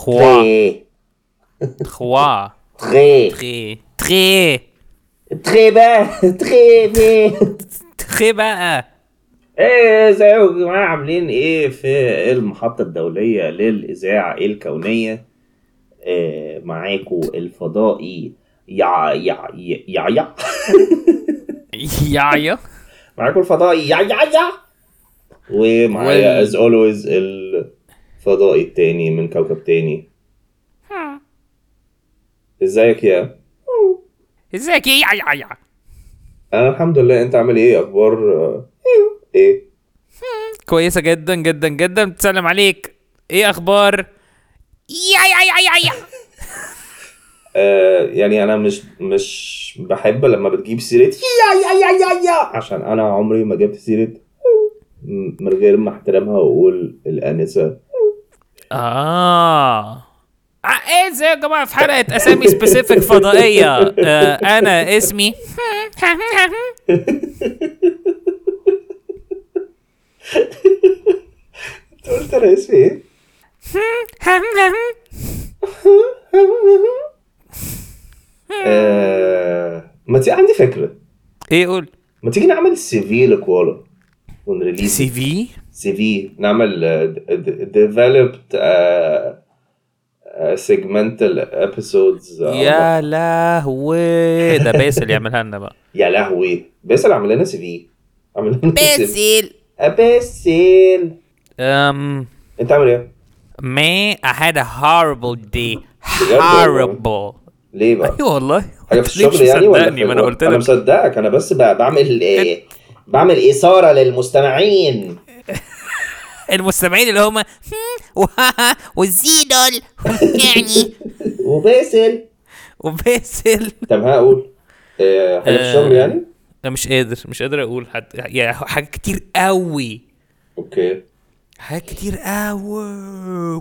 Trois. Très. Trois. Très. Très. Très. Très bien. Très bien. Très بقى ايه ازيكم يا جماعه عاملين ايه في المحطه الدوليه للاذاعه الكونيه إيه معاكم الفضائي يا يا يا يا, يا. يا يا معاكم الفضائي يا يا يا ومعايا وال- از اولويز الفضائي التاني من كوكب تاني ازيك يا ازيك يا يا يا انا الحمد لله انت عامل ايه اخبار آه، ايه كويسة جدا جدا جدا بتسلم عليك ايه اخبار يا يا يا يا يا آه يعني انا مش مش بحب لما بتجيب سيره يا يا يا يا يا عشان انا عمري ما جبت سيره م- من غير ما احترمها واقول الانسه اه آه، ايه ازاي يا جماعه في حلقه اسامي سبيسيفيك فضائيه آه انا اسمي انت قلت انا اسمي ايه؟ آه ما تيجي عندي فكره ايه قول ما تيجي نعمل سي في لكوالا ونريليز سي في سي في نعمل ديفلوبد سيجمنتال ابيسودز يا لهوي ده باسل يعملها لنا بقى يا لهوي باسل عمل لنا سي في عمل لنا باسل باسل um انت عامل ايه؟ man I had a horrible day والله؟ horrible ليه بقى؟ ايوه والله حاجه في ليه مش الشغل يعني ولا مصدقني؟ في ما انا قلت انا لك مصدقك انا بس ب- بعمل إيه بعمل اثاره للمستمعين المستمعين اللي هم والزيدل يعني وباسل وباسل طب هقول آه، حاجه في الشغل آه. يعني؟ انا مش قادر مش قادر اقول حد يعني حاجات كتير قوي اوكي حاجات كتير قوي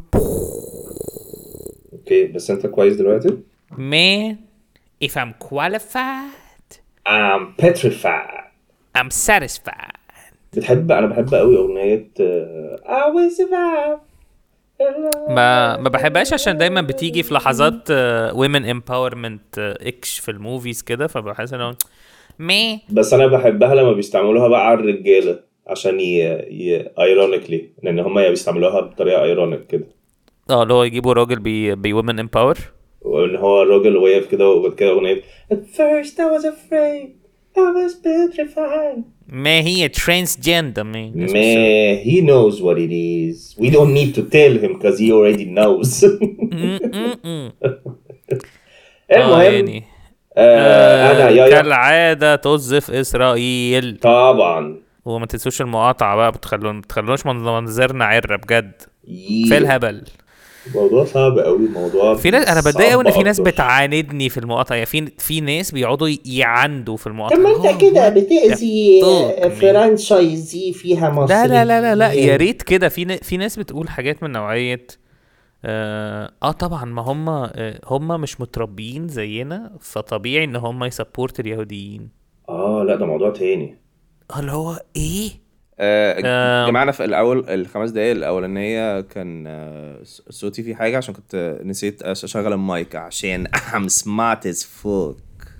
اوكي بس انت كويس دلوقتي؟ man if I'm qualified I'm petrified I'm satisfied بتحب انا بحب قوي اغنيه آه، I will survive ما ما بحبهاش عشان دايما بتيجي في لحظات uh, women empowerment uh, اكش في الموفيز كده فبحس انه مي بس انا بحبها لما بيستعملوها بقى على الرجاله عشان ي ي ايرونيكلي لان هم بيستعملوها بطريقه ايرونيك كده اه اللي هو يجيبوا راجل بي بي women empower وان هو الراجل واقف كده وبعد كده اغنيه At first I was afraid I was petrified ما هي transgender man That's what's up. Man, he knows what it is. We don't need to tell him because he already knows. م-م-م. اه المهم يعني آه انا يا يا كالعادة توظف اسرائيل طبعا وما تنسوش المقاطعة بقى بتخلون بتخلوناش من- منظرنا عرة بجد يي. في الهبل موضوع صعب قوي موضوع في ناس انا بتضايق قوي ان في ناس أكتر. بتعاندني في المقاطعة يعني في في ناس بيقعدوا يعندوا في المقاطعة طب ما انت كده بتأذي طب. فرانشايزي فيها مصر لا لا لا لا لا يا ريت كده في ن- في ناس بتقول حاجات من نوعية اه, آه طبعا ما هم آه هم مش متربيين زينا فطبيعي ان هم يسبورت اليهوديين اه لا ده موضوع تاني آه، اللي هو ايه آه، آم. جمعنا في الاول الخمس دقايق الاولانيه كان آه، صوتي في حاجه عشان كنت نسيت اشغل المايك عشان I'm smart as fuck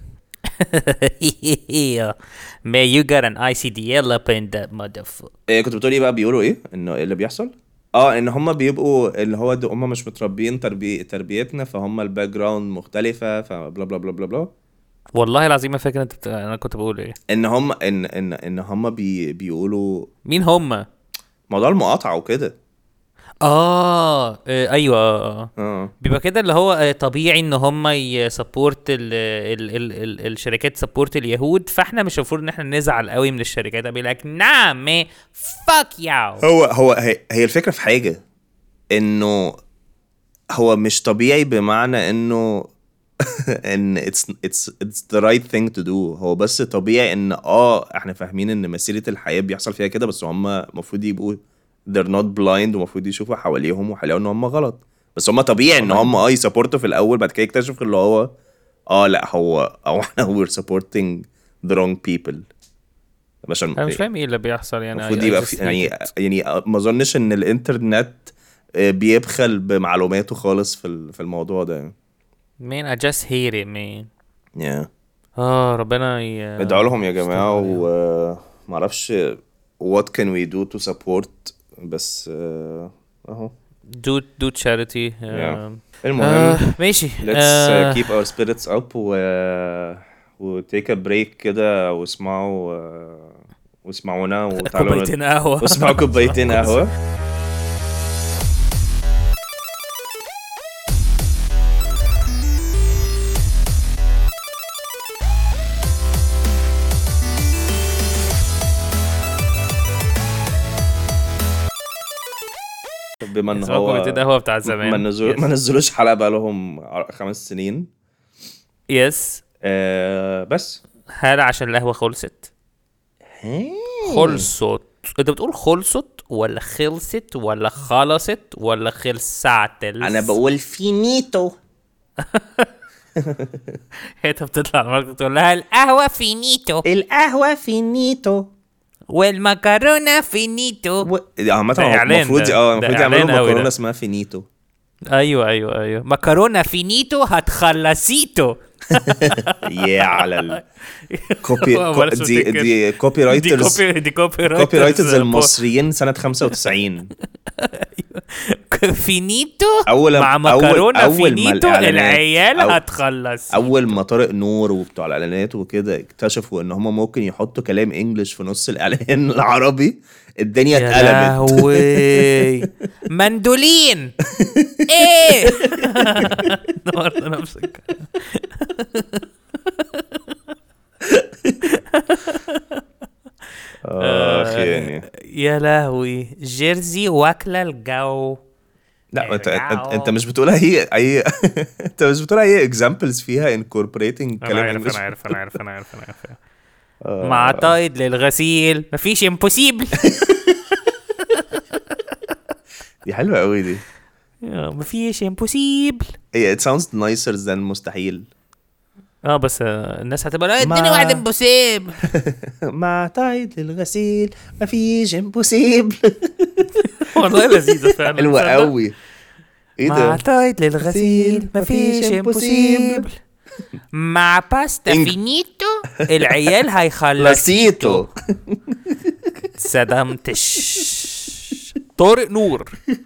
Man, you got an ICDL up in that motherfucker. إيه كنت بتقولي بقى بيقولوا ايه انه ايه اللي بيحصل اه ان هم بيبقوا اللي هو ده هم مش متربيين تربي تربيتنا فهم الباك جراوند مختلفه فبلا بلا بلا بلا بلا والله العظيم ما فاكر انت بت... انا كنت بقول ايه ان هم ان ان ان هم بي بيقولوا مين هم موضوع المقاطعه وكده اه آه، ايوه آه، آه. اه بيبقى كده اللي هو آه، طبيعي ان هم يسبورت ال ال ال ال الشركات سبورت اليهود فاحنا مش المفروض ان احنا نزعل قوي من الشركات ابي لك نعم ما فاك ياو هو هو هي, هي الفكره في حاجه انه هو مش طبيعي بمعنى انه ان it's it's it's the right thing to do هو بس طبيعي ان اه احنا فاهمين ان مسيره الحياه بيحصل فيها كده بس هم المفروض يبقوا they're not blind ومفروض يشوفوا حواليهم وهيلاقوا ان هم غلط بس هم طبيعي ان هم اه يسبورتوا في الاول بعد كده يكتشفوا اللي هو اه لا هو او احنا we're supporting the wrong people عشان انا مش فاهم ايه اللي بيحصل يعني المفروض I- I يبقى just في hate يعني it. يعني ما اظنش ان الانترنت آه، بيبخل بمعلوماته خالص في ال- في الموضوع ده man I just hate it man yeah. اه ربنا ي... ادعوا لهم يا جماعة ومعرفش what can we do to support بس آه، اهو do do charity Yeah. um, المهم آه ماشي let's آه، uh, keep our spirits up و و take a break كده واسمعوا آه، واسمعونا وتعالوا كوبايتين قهوة واسمعوا كوبايتين قهوة بما ان اسمعوا هو كوبايتين قهوة بتاع زمان ما نزلوا ما نزلوش حلقة بقالهم ع- خمس سنين يس آه بس هل عشان القهوة خلصت خلصت انت بتقول خلصت ولا خلصت ولا خلصت ولا خلصت انا بقول فينيتو انت بتطلع المرة تقول لها القهوة فينيتو القهوة فينيتو والمكرونة فينيتو و... عامة ده هو إعلان المفروض ده. اه ده المفروض يعملوا إعلان أوي مكرونة ده. اسمها فينيتو ايوه ايوه ايوه مكرونة فينيتو هتخلصيتو يا على ال كوبي هو كو... بلاش دي نفتكر. دي كوبي دي رايترز كوبي دي كوبي كوبي رايترز المصريين سنة 95 فينيتو أول مع أول- مكرونة أول ما فينيتو الإعلانات- العيال أو- هتخلص اول ما طارق نور وبتوع الاعلانات وكده اكتشفوا ان هم ممكن يحطوا كلام انجلش في نص الاعلان العربي الدنيا يا اتقلبت لهوي مندولين ايه نورت نفسك اخ يعني يا لهوي جيرزي واكله الجو لا انت انت, انت مش بتقولها هي اي انت مش بتقولها هي اكزامبلز فيها incorporating انا كلام عارف انجلش انا عارف انا عارف انا عارف انا عارف مع طايد للغسيل مفيش امبوسيبل دي حلوه قوي دي مفيش امبوسيبل هي it sounds nicer than مستحيل اه بس آه، الناس هتبقى لا ما- اديني واحد امبوسيبل مع تايد للغسيل مفيش امبوسيبل والله لذيذه فعلا حلوه تصدق؟ قوي ايه مع ده تايد للغسيل مفيش امبوسيبل مع باستا إنج- فينيتو العيال هيخلص لاسيتو سدمتش طارق نور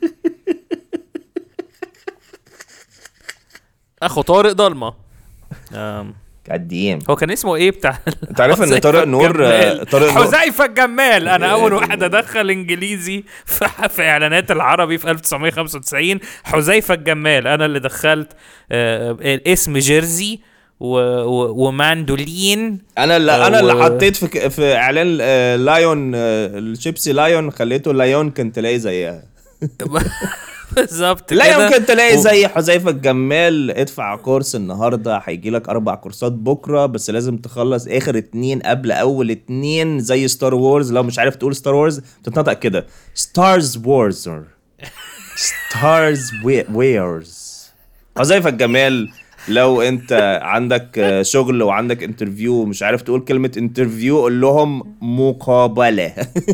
اخو طارق ضلمه آم، قديم هو كان اسمه ايه بتاع انت عارف ان حذيفة طارق نور الجمال. طارق نور حذيفه الجمال انا اول واحد ادخل انجليزي في, في اعلانات العربي في 1995 حذيفه الجمال انا اللي دخلت آه، الاسم جيرزي و... و... وماندولين انا اللي انا اللي و- حطيت في ك- في اعلان آه، لايون آه، الشيبسي لايون خليته لايون كان تلاقي زيها بالظبط لا كده. يمكن تلاقي و- زي حذيفه الجمال ادفع كورس النهارده هيجي لك اربع كورسات بكره بس لازم تخلص اخر اتنين قبل اول اتنين زي ستار وورز لو مش عارف تقول ستار وورز بتتنطق كده ستارز وورز ستارز ويرز حذيفه الجمال لو انت عندك آه، شغل وعندك انترفيو ومش عارف تقول كلمه انترفيو قول لهم مقابله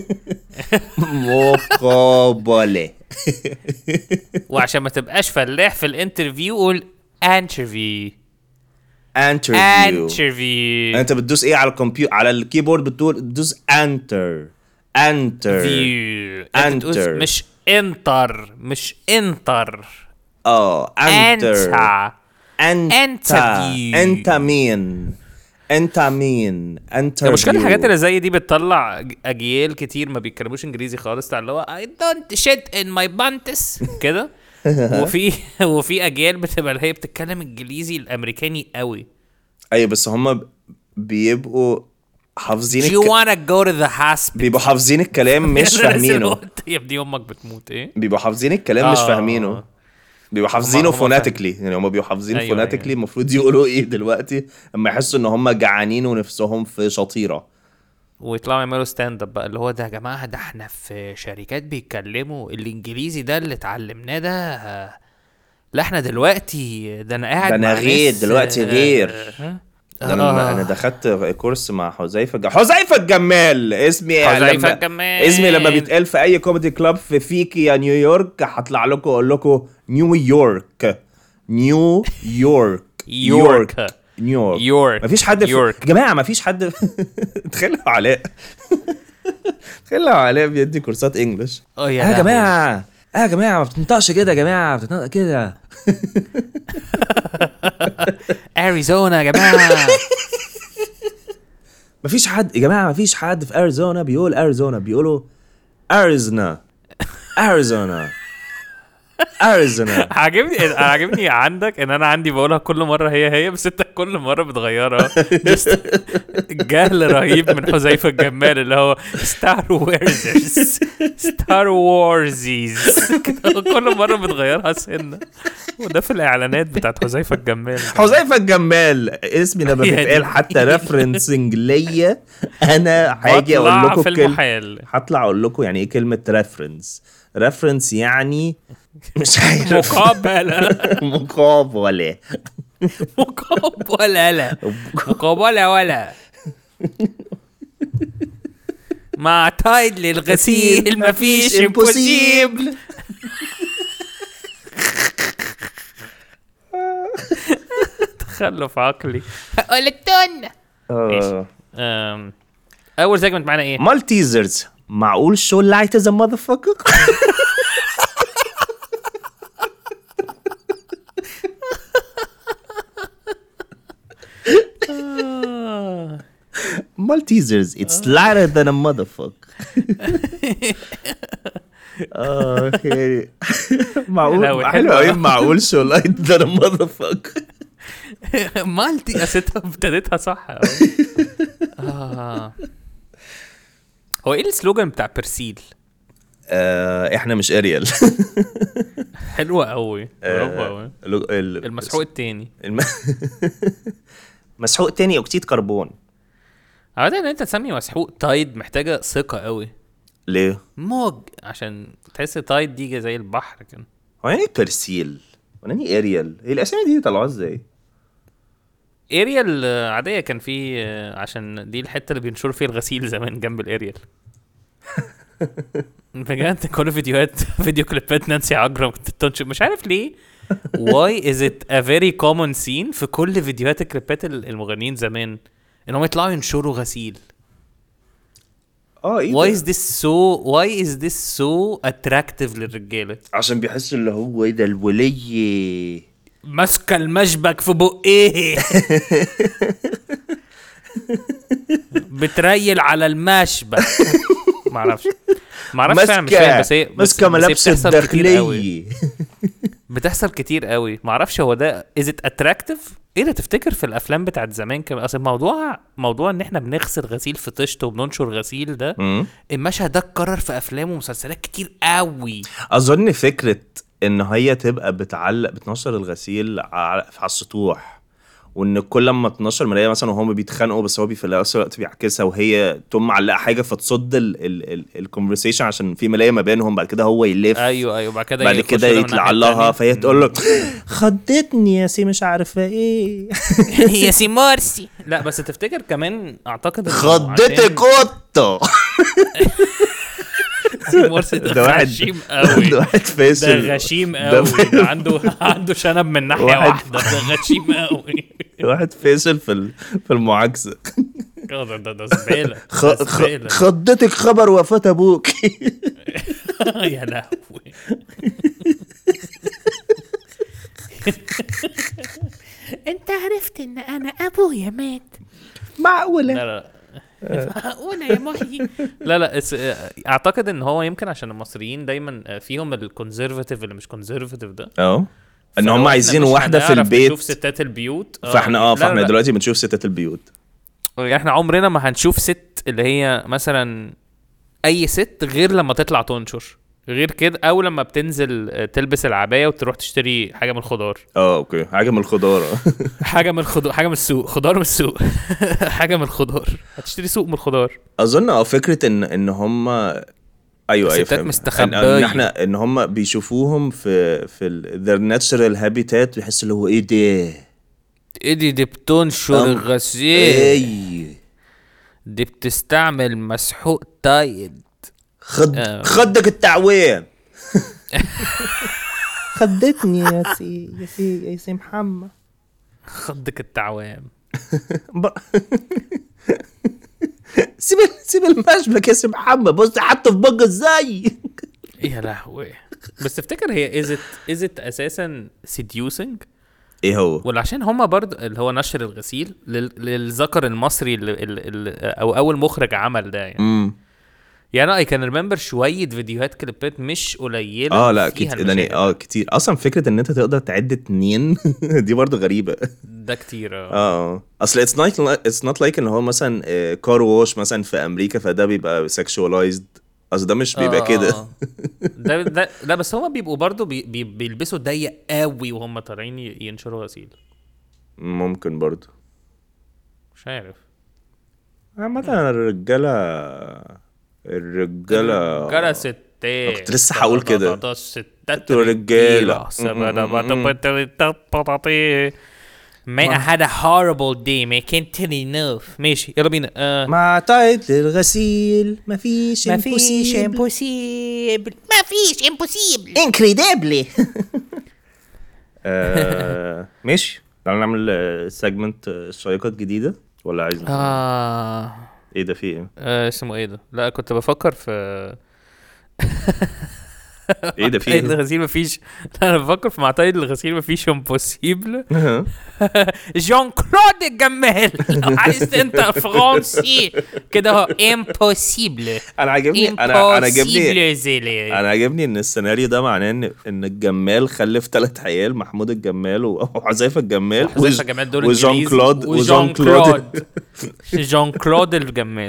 مقابله وعشان ما تبقاش فلاح في الانترفيو قول انترفيو انترفيو انترفيو انت بتدوس ايه على الكمبيوتر على الكيبورد بتقول بتدوس انتر انتر فيو انت بتقول Enter. مش انتر مش انتر اه انتر انت انت Interview. انت مين انت مين انت المشكله الحاجات اللي زي دي بتطلع ج- اجيال كتير ما بيتكلموش انجليزي خالص بتاع اللي هو I don't shit in my panties كده وفي وفي اجيال بتبقى اللي هي بتتكلم انجليزي الامريكاني قوي ايوه بس هم بيبقوا حافظين Do you الك... wanna go to the hospital بيبقوا حافظين الكلام مش نفس فاهمينه الوقت يا ابني امك بتموت ايه بيبقوا حافظين الكلام مش آه. فاهمينه بيبقوا حافظينه هم فاهم- فوناتيكلي يعني هم بيبقوا حافظين أيوة، فوناتيكلي أيوة. المفروض يقولوا ايه دلوقتي اما يحسوا ان هم جعانين ونفسهم في شطيره ويطلعوا يعملوا ستاند اب بقى اللي هو ده يا جماعه ده احنا في شركات بيتكلموا الانجليزي ده اللي اتعلمناه ده آه، لا احنا دلوقتي ده انا قاعد ده أنا مع غير، ناس، دلوقتي آه، غير. آه، ده انا آه. انا دخلت كورس مع حذيفه الج- حذيفه الجمال اسمي حذيفة لما- الجمال. اسمي لما بيتقال في اي كوميدي كلاب في فيكي يا نيويورك هطلع لكم اقول لكم نيويورك نيويورك يورك. نيويورك يورك. مفيش حد في... يورك. يا جماعه مفيش حد تخيلوا علاء تخيلوا علاء بيدي كورسات انجلش اه يا جماعه اه يا جماعه ما بتنطقش كده يا جماعه بتنطق كده اريزونا يا جماعه مفيش حد يا جماعه مفيش حد في اريزونا بيقول اريزونا بيقولوا اريزونا اريزونا اريزونا عاجبني عاجبني عندك ان انا عندي بقولها كل مره هي هي بس انت كل مره بتغيرها Just جهل رهيب من حذيفه الجمال اللي هو ستار وورزرز ستار وورزيز كل مره بتغيرها سنه وده في الاعلانات بتاعت حذيفه الجمال حذيفه الجمال اسمي لما يا دي. بيتقال حتى ريفرنسنج ليا انا هاجي اقول بطلع لكم في كلمه المحال هطلع اقول لكم يعني ايه كلمه ريفرنس ريفرنس يعني مش عارف مقابله مقابله مقابله لا مقابله ولا مع تايد للغسيل مفيش امبوسيبل تخلف عقلي قلتون آه. أم، اول سيجمنت معانا ايه مالتيزرز معقول شو لايت از ماذر فاكر Maltesers, it's lighter than a motherfucker. اه يعني معقول حلوة، حلو حلوة. قوي معقول شو لايت than a motherfucker. مالتي أستها ابتديتها صح أوي. آه. هو ايه السلوجان بتاع برسيل آه احنا مش اريال حلوة قوي برافو قوي المسحوق التاني الم... مسحوق تاني اكسيد كربون عادة ان انت تسمي مسحوق تايد محتاجة ثقة قوي ليه؟ موج عشان تحس تايد دي زي البحر كده هو يعني برسيل يعني اريال هي الاسامي دي طلعوها ازاي؟ اريال آه، عادية كان في آه، عشان دي الحتة اللي بينشروا فيها الغسيل زمان جنب الاريال بجد كل فيديوهات فيديو كليبات نانسي عجرم كنت تنشر مش عارف ليه why is it a very common scene في كل فيديوهات الكليبات ال- المغنيين زمان انهم يطلعوا ينشروا غسيل اه ايه why ده؟ is this so why is this so attractive للرجاله عشان بيحسوا اللي هو ايه ده الولي ماسكه المشبك في بقيه بتريل على المشبك معرفش معرفش فعلا مش فاهم بس هي بس- ماسكه بس هي ملابس بتحصل كتير قوي الداخليه بتحصل كتير قوي معرفش هو ده از ات اتراكتيف ايه ده تفتكر في الافلام بتاعت زمان كان اصل الموضوع موضوع ان احنا بنغسل غسيل في طشت وبننشر غسيل ده مم. المشهد ده اتكرر في افلام ومسلسلات كتير قوي اظن فكره ان هي تبقى بتعلق بتنشر الغسيل على على السطوح وان كل لما تنشر مرايه مثلا وهم بيتخانقوا بس هو بي- في نفس الوقت بيعكسها وهي تقوم معلقه حاجه فتصد الكونفرسيشن عشان في ملايه ما بينهم بعد كده هو يلف ايوه ايوه بعد كده بعد يخش كده ده من يطلع الناحية لها التانية. فهي تقول له خضتني يا سي مش عارفه ايه يا سي مارسي لا بس تفتكر كمان اعتقد إنه خضتك قطه عشان سي مارسي ده, ده واحد غشيم قوي ده واحد ده فاشل غشيم ده قوي ف- ده عنده عنده شنب من ناحيه واحد- واحده ده غشيم قوي واحد فاشل في ال- في المعاكسه آه، ده ده ده زباله خ... ده خ... زبالة. خضتك خبر وفاة ابوك يا لهوي انت عرفت ان انا ابويا مات معقوله لا لا معقولة يا محيي لا لا اس- اعتقد ان هو يمكن عشان المصريين دايما فيهم الكونزرفاتيف اللي مش كونزرفاتيف ده اه ان فلو هم إحنا عايزين مش واحده في هنعرف البيت نشوف ستات البيوت فاحنا اه لا، لا، فاحنا لا. دلوقتي بنشوف ستات البيوت يعني احنا عمرنا ما هنشوف ست اللي هي مثلا اي ست غير لما تطلع تنشر غير كده او لما بتنزل آه، تلبس العبايه وتروح تشتري حاجه من الخضار اه اوكي حاجه من الخضار آه. حاجه من الخضار حاجه من السوق خضار من السوق حاجه من الخضار هتشتري سوق من الخضار اظن اه فكره ان ان هم ايوه ايوه ستات فاهم. مستخبية. ان إن احنا ان هم بيشوفوهم في في ال- their natural habitat بيحسوا اللي هو ايه ده ايدي دي بتنشر أم. الغسيل اي دي بتستعمل مسحوق تايد خد آه. خدك التعويم خدتني يا سي يا سي يا سي محمد خدك التعوام ب... سيب ال- سيب المشبك يا سي محمد بص حتى في بقى ازاي يا لهوي بس تفتكر هي ازت ازت اساسا سيديوسنج ايه هو ولا عشان هما برضه اللي هو نشر الغسيل لل- للذكر المصري اللي اللي اللي او اول مخرج عمل ده يعني امم يعني اي كان ريمبر شويه فيديوهات كليبات مش قليله اه لا فيها كتير يعني المشاهد. اه كتير اصلا فكره ان انت تقدر تعد اتنين دي برضه غريبه ده كتير اه اه اصل اتس نوت اتس نوت لايك ان هو مثلا كار ووش مثلا في امريكا فده بيبقى سكشواليزد اصل ده مش بيبقى آه، كده آه. ده ده لا بس هما بيبقوا برضه بي بي بيلبسوا ضيق قوي وهم طالعين ي- ينشروا غسيل ممكن برضه مش عارف عامة الرجالة الرجالة رجاله ستات كنت لسه هقول كده. ده ستات رجالة. رجاله Man, I had a horrible day, man. Can't tell you enough. ماشي يلا بينا آه. مع تايت للغسيل مفيش مفيش impossible. امبوسيبل مفيش امبوسيبل انكريديبلي آه، ماشي تعالى نعمل سيجمنت الشيقة الجديدة ولا عايز آه. ايه ده في ايه؟ آه اسمه ايه ده؟ لا كنت بفكر في ايه ده في تايد ايه؟ الغسيل مفيش لا انا بفكر في مع تايد الغسيل مفيش امبوسيبل جون كلود الجمال عايز انت فرنسي كده اهو امبوسيبل انا عاجبني انا انا عاجبني عاجبني انا عاجبني ان السيناريو ده معناه ان ان الجمال خلف ثلاث عيال محمود الجمال و- وحذيفه الجمال حذيفة وج- الجمال دول وجون إنجليز كلود وجون كلود جون كلود الجمال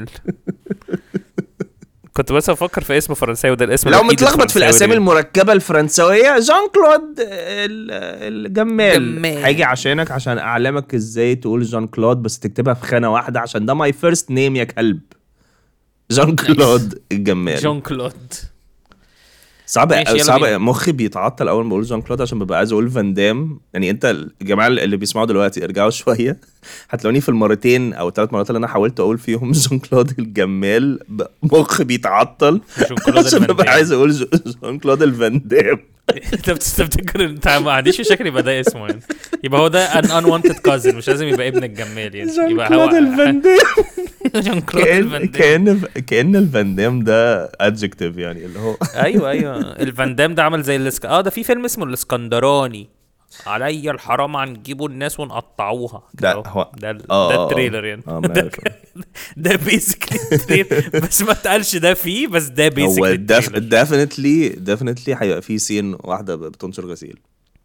كنت بس افكر في اسم فرنساوي ده الاسم لو الوحيد متلخبط في الفرنساوي الاسامي اللي- المركبه الفرنسويه جون كلود ال- الجمال جمال. هاجي عشانك عشان اعلمك ازاي تقول جون كلود بس تكتبها في خانه واحده عشان ده ماي فيرست نيم يا كلب جون كلود الجمال جون كلود صعب ماشي، يلا صعب بينا. مخي بيتعطل اول ما بقول جون كلود عشان ببقى عايز اقول فان دام يعني انت الجماعه اللي بيسمعوا دلوقتي ارجعوا شويه هتلاقوني في المرتين او الثلاث مرات اللي انا حاولت اقول فيهم جون كلود الجمال ب- مخي بيتعطل جون كلود عشان الفان ببقى دام. عايز اقول جو- جون كلود الفان دام انت بتفتكر انت ما عنديش مشاكل يبقى ده اسمه يعني يبقى هو ده ان unwanted cousin مش لازم يبقى ابن الجمال يعني جون يبقى كلود هو الفان دام جون كلود كأن الفان دام كأن كأن الفان دام ده ادجكتيف يعني اللي هو ايوه ايوه الفان دام ده عمل زي الاسك... اه ده في فيلم اسمه الاسكندراني عليا الحرام هنجيبوا الناس ونقطعوها ده أهو. هو- ده ال- آه، ده آه، آه. التريلر يعني اه ما ده, عارف. ده بيسكلي التريلر بس ما اتقالش ده فيه بس ده هو بيسكلي ديفنتلي ديفنتلي هيبقى في سين واحده بتنشر غسيل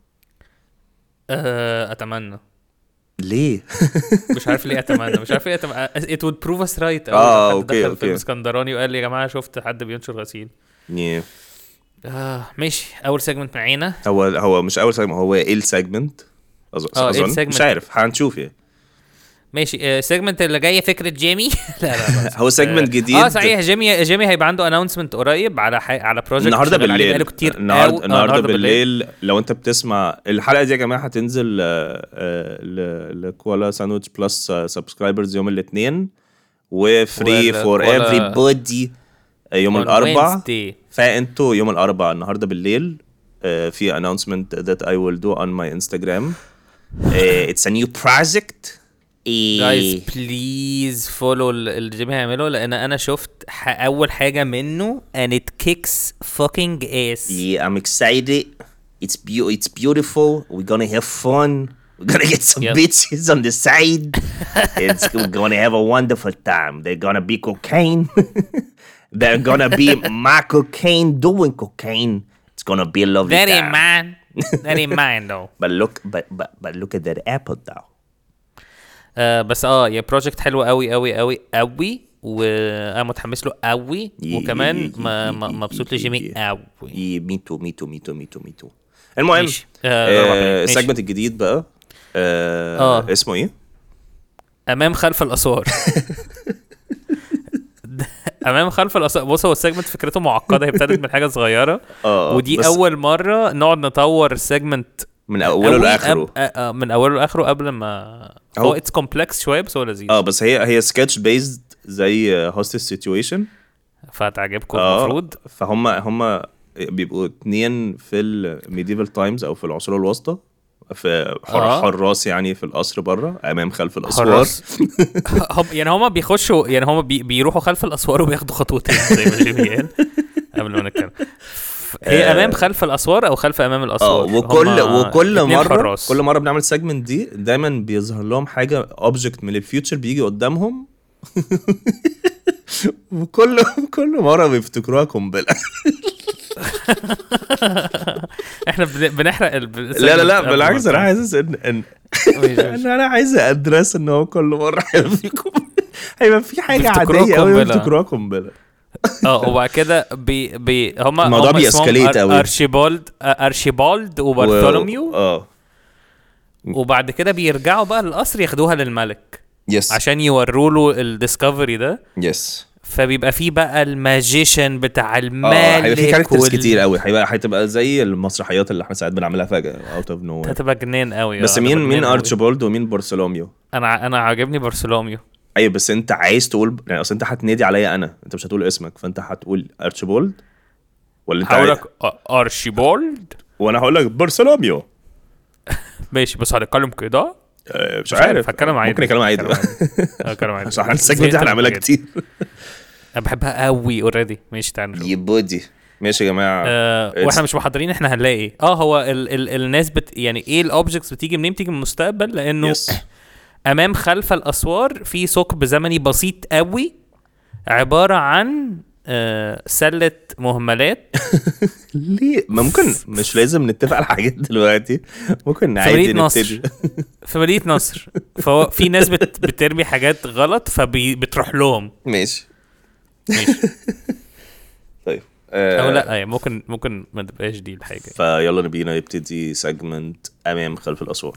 آه اتمنى ليه؟ مش عارف ليه اتمنى مش عارف ليه اتمنى it would prove us right أوي آه، لو حد أوكي، دخل أوكي. فيلم اسكندراني وقال لي يا جماعه شفت حد بينشر غسيل yeah. آه ماشي اول سيجمنت معانا هو هو مش اول سيجمنت هو ايه السيجمنت أظن, آه، إيه أظن السيجمنت؟ مش عارف هنشوف يعني ماشي آه السيجمنت اللي جاي فكره جيمي لا لا لا هو سيجمنت جديد اه صحيح جيمي جيمي هيبقى عنده اناونسمنت قريب على حي... على بروجكت النهارده شغال عليه بالليل بقاله كتير النهارده أوي. آه، النهارده بالليل لو انت بتسمع الحلقه دي يا جماعه هتنزل آه، آه، ل- لكوالا ساندويتش بلس سبسكرايبرز يوم الاثنين وفري ولا- فور ولا- ايفري بودي يوم On الاربع Wednesday. فانتوا يوم الاربع النهارده بالليل آه، في announcement that I will do on my Instagram آه، it's a new project جايز إيه. بليز فولو اللي جيمي هيعمله لان انا شفت ح... اول حاجه منه and it kicks fucking ass Yeah, I'm excited. It's beau- it's beautiful. We're gonna have fun. We're gonna get some Yep. bitches on the side. it's we're gonna have a wonderful time. They're gonna be cocaine. They're gonna be my cocaine doing cocaine. It's gonna be a lovely that ain't time. mine that ain't mine though But look, but but but look at that apple though. آه بس اه يا بروجكت حلو قوي قوي قوي قوي وانا متحمس له قوي ي- وكمان ي- ما- ي- ما- ي- مبسوط ي- لجيمي ي- قوي Yeah, me too, me too, me too, me too, me too. المهم ماشي. آه، ضربة حلوة. ماشي. السيجمنت الجديد بقى آه آه. اسمه ايه؟ امام خلف الاثار امام خلف الاثار بص هو السيجمنت فكرته معقده هي ابتدت من حاجه صغيره اه ودي بس- اول مره نقعد نطور السيجمنت من اوله أوي لاخره أب... آه، آه، من اوله لاخره قبل ما هو هو- اتس كومبلكس شويه بس هو لذيذ اه بس هي هي سكتش بيزد زي هوستس سيتويشن فهتعجبكم اه المفروض فهم هم بيبقوا اتنين في الميديفال تايمز او في العصور الوسطى في حر آه. حراس يعني في القصر بره امام خلف الاسوار حراس. هم يعني هما بيخشوا يعني هما بي... بيروحوا خلف الاسوار وبياخدوا خطوتين زي ما جيمي قال قبل ما نتكلم ف- هي آه. امام خلف الاسوار او خلف امام اه الاسوار وكل هما وكل اتنين مره حراس. كل مره بنعمل سيجمنت دي دايما بيظهر لهم حاجه اوبجكت من الفيوتشر بيجي قدامهم وكل كل مره بيفتكروها قنبله احنا بن... بنحرق ال... لا لا لا بالعكس انا حاسس ان ان ان انا عايز ادرس ان هو كل مره هيبقى في قنبله هيبقى في حاجه بيفتكروها عاديه قوي قنبلة. بيفتكروها قنبله اه وبعد كده بي... بي... هما الموضوع هما اسمهم بيسكاليت أر- قوي. ارشيبالد آه، ارشيبالد وبارثولوميو و- اه وبعد كده بيرجعوا بقى للقصر ياخدوها للملك يس عشان يوروا له الديسكفري ده يس فبيبقى فيه بقى الماجيشن بتاع اه الملك هيبقى في كاركترز وال- كتير قوي هيبقى هتبقى زي المسرحيات اللي احنا ساعات بنعملها فجاه اوت اوف نو هتبقى جنان قوي بس آه، مين هتبقى مين جنان قوي. ارشيبالد ومين بارثولوميو انا انا عاجبني بارثولوميو ايوه بس انت عايز تقول يعني اصل انت هتنادي عليا انا انت مش هتقول اسمك فانت هتقول ارشيبالد ولا انت هقول عايز... لك آه، ارشيبولد وانا هقول لك بارثولوميو ماشي بس هنتكلم كده آه، مش مش عارف، عارف هتكلم عادي. ممكن يتكلم عادي هتكلم هنتكلم عادي عشان احنا السجن دي زهقت من هنعملها الحاجات دي. كتير انا بحبها قوي اوريدي ماشي تعالى نشوف يبودي ماشي يا جماعه آه It's- واحنا مش محضرين احنا هنلاقي ايه اه هو ال ال الناس بت يعني ايه الاوبجكتس بتيجي منين بتيجي من المستقبل لانه يس امام خلف الاسوار في ثقب زمني بسيط قوي عباره عن آه سله مهملات ليه ما ممكن مش لازم نتفق على حاجات دلوقتي ممكن عادي مدينة نصر. نبتدي في مدينه نصر فهو في ناس بت بترمي حاجات غلط فبتروح لهم ماشي ماشي طيب او آه، لا يعني ممكن ممكن ما تبقاش دي الحاجه فيلا بينا نبتدي سيجمنت امام خلف الاسوار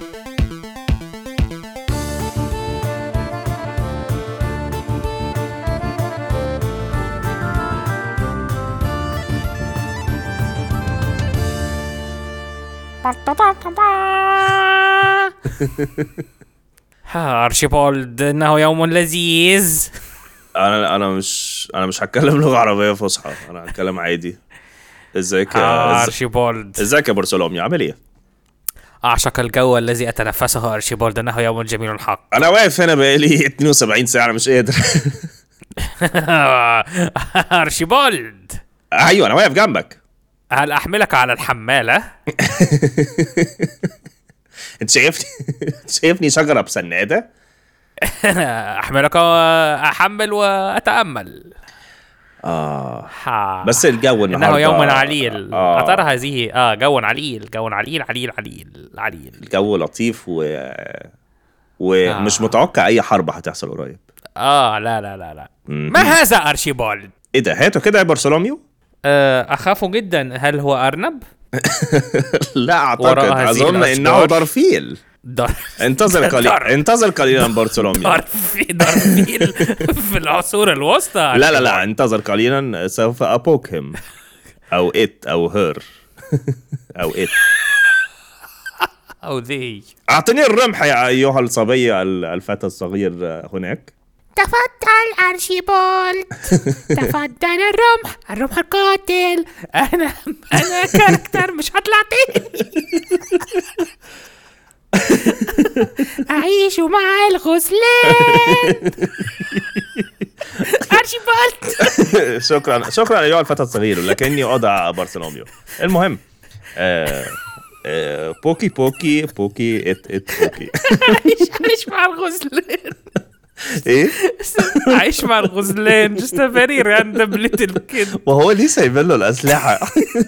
ها ارشيبولد انه يوم لذيذ انا انا مش انا مش هتكلم لغه عربيه فصحى انا هتكلم عادي ازيك ها يا إز- ارشيبولد ازيك يا برسلومي عامل ايه أعشق الجو الذي أتنفسه أرشيبولد إنه يوم جميل حق انا واقف هنا بقالي 72 ساعه انا مش قادر أرشيبولد ايوه انا واقف جنبك هل أحملك على الحمالة؟ انت شايفني انت شايفني شجره بسناده أحملك وأحمل وأتأمل اه ها. بس الجو النهارده إنه يوم عليل آه. أترى هذه آه جو عليل جو عليل عليل عليل عليل الجو لطيف و ومش آه. متوقع اي حرب هتحصل قريب آه لا لا لا لا مم. ما هذا أرشيبولد؟ ايه ده هاته كده يا برسلوميو آه أخاف جدا هل هو أرنب؟ لا اعتقد وراء هذه اظن انه الأشجار. درفيل در... انتظر قليلا در- انتظر قليلا برسلوميو درفي درفيل في العصور الوسطى لا لا لا انتظر قليلا سوف ابوكهم او ات او هير او ات أو ذي اعطني الرمح يا ايها الصبي ال- الفتى الصغير هناك تفضل أرشيبولد تفضل الرمح الرمح القاتل انا انا كاركتر مش هطلع تاني أعيش مع الغزلان أرشيبولد شكرا شكرا ايها الفتى الصغير لكني اضع برسلوميو المهم آه آه بوكي بوكي بوكي ات ات بوكي عايش عايش مع الغزلان ايه عايش مع الغزلان just a very random little kid وهو ليه سايبين له الاسلحه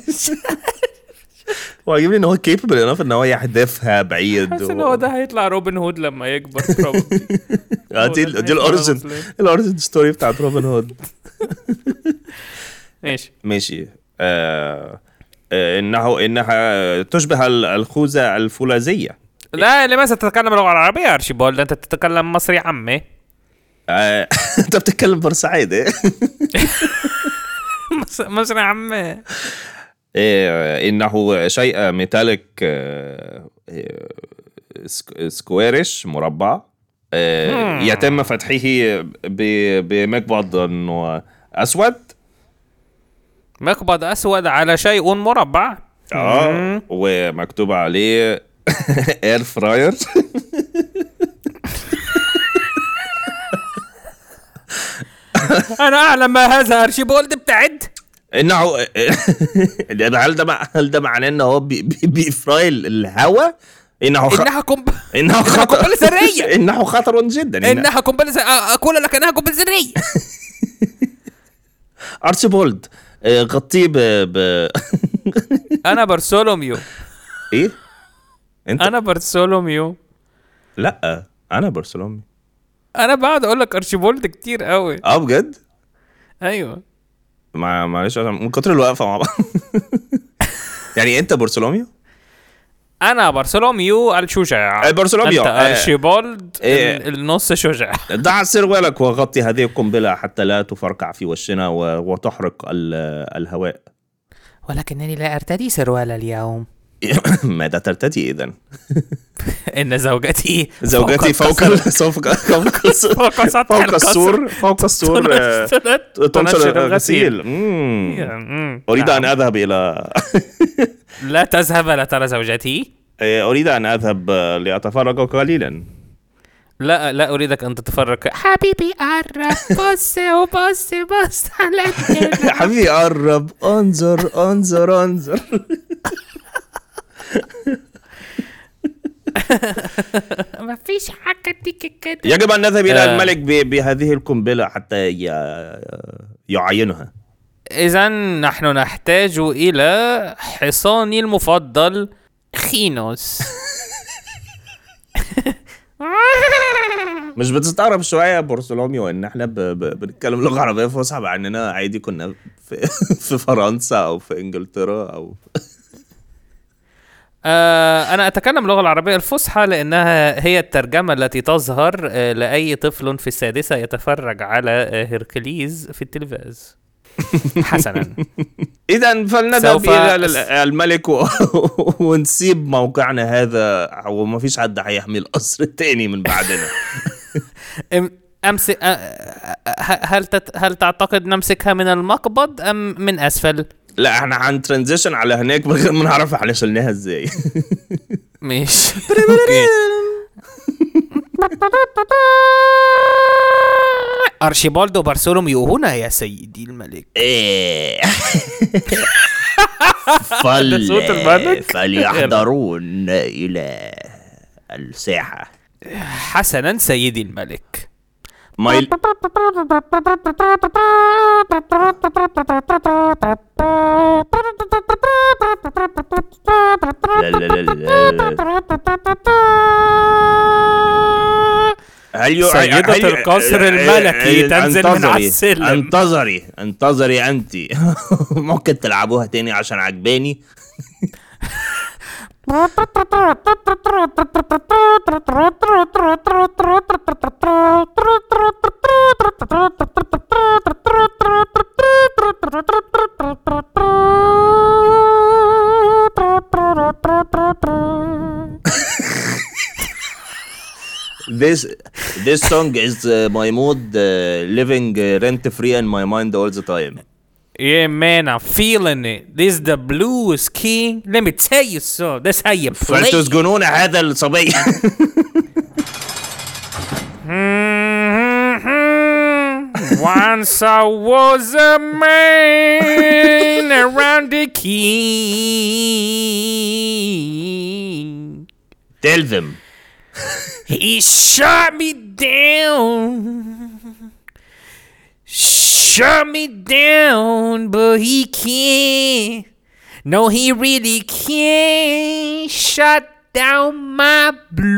هو عاجبني ان هو كيبل انف ان هو يحدفها بعيد حاسس ان هو ده هيطلع روبن هود لما يكبر probably آه، دي هو ده دي هيطلع الاوريجن غزلان. الاوريجن ستوري بتاعت روبن هود ماشي ماشي آه آه، انه انها تشبه ال- الخوذه الفولاذيه لا لماذا تتكلم اللغة العربية يا أرشيبولد أنت تتكلم مصري عمي آه، انت بتتكلم بورسعيدي مص- مصري عمي إيه، انه شيء ميتاليك آه، آه، سك- سكويرش مربع آه، يتم فتحه ب- بمقبض إنه اسود مقبض اسود على شيء مربع اه ومكتوب عليه اير فراير انا اعلم ما هذا ارشيبولد ابتعد انه هل ده مع- هل ده معناه ان هو بي- بي- بيفراي الهواء انه خ... انها قنبله انه إنها قنبلة ذرية. انه خطر جدا إن... انها قنبله ز- اقول لك انها قنبله ذريه ارشيبولد آه، غطيه ب... ب... انا برسولوميو ايه انت انا برسولوميو لا انا برشلوني انا بقعد اقول لك ارشيبولد كتير قوي اه بجد ايوه مع معلش عشان من كتر الوقفه مع بعض يعني انت برشلوني انا برسولوميو الشجاع آه، برسولوميو. انت آه. ارشيبولد إيه. ال- النص شجاع ضع سروالك وغطي هذه القنبله حتى لا تفرقع في وشنا و... وتحرق ال... الهواء ولكنني لا ارتدي سروال اليوم ماذا ترتدي اذا ان زوجتي زوجتي فوق القصر. ال- فوق فوق فوق سطح فوق القصر. السور فوق السور آه، تنشر تنشر الغسيل مم. مم. اريد نعم. ان اذهب الى لا تذهب لا ترى زوجتي إيه، اريد ان اذهب آه، لاتفرج قليلا لا لا اريدك ان تتفرج حبيبي قرب بص وبص بص على الدنيا حبيبي قرب انظر انظر انظر مفيش حاجة تيجي كده يجب ان نذهب الى آه. الملك ب- بهذه القنبله حتى ي- يعينها اذا نحن نحتاج الى حصاني المفضل خينوس مش بتستغرب شويه يا بورسولوميو ان احنا ب... ب... بنتكلم لغه عربيه فصحى مع اننا عادي كنا في... في فرنسا او في انجلترا او آه انا اتكلم اللغه العربيه الفصحى لانها هي الترجمه التي تظهر آه لاي طفل في السادسه يتفرج على آه هيركليز في التلفاز حسنا اذا فلنذهب سوف الى ال- أس- الملك و... ونسيب موقعنا هذا وما فيش حد هيحمي القصر التاني من بعدنا أم- امسك آه، آه، هل تت... هل تعتقد نمسكها من المقبض ام من اسفل لا احنا هنترانزيشن على هناك من غير ما نعرف احنا شلناها ازاي ماشي اوكي ارشيبالدو بارسولوميو هنا يا سيدي الملك إيه. ده صوت الملك؟ فليحضرون الى الساحه حسنا سيدي الملك مايل لا لا لا لا هل يع- سيدة هل- القصر الملكي تنزل من على انتظري- السلم. انتظري انتظري انت ممكن تلعبوها تاني عشان عجباني This this song is uh, my mood uh, living uh, rent free in my mind all the time. Yeah, man, I'm feeling it. This is the blues king. Let me tell you so. That's how you play. فلتسجنون هذا الصبي Mhm. Once I was a man around the king. Tell them. He shot me down. Shut me down, but he can't. No, he really can't shut down my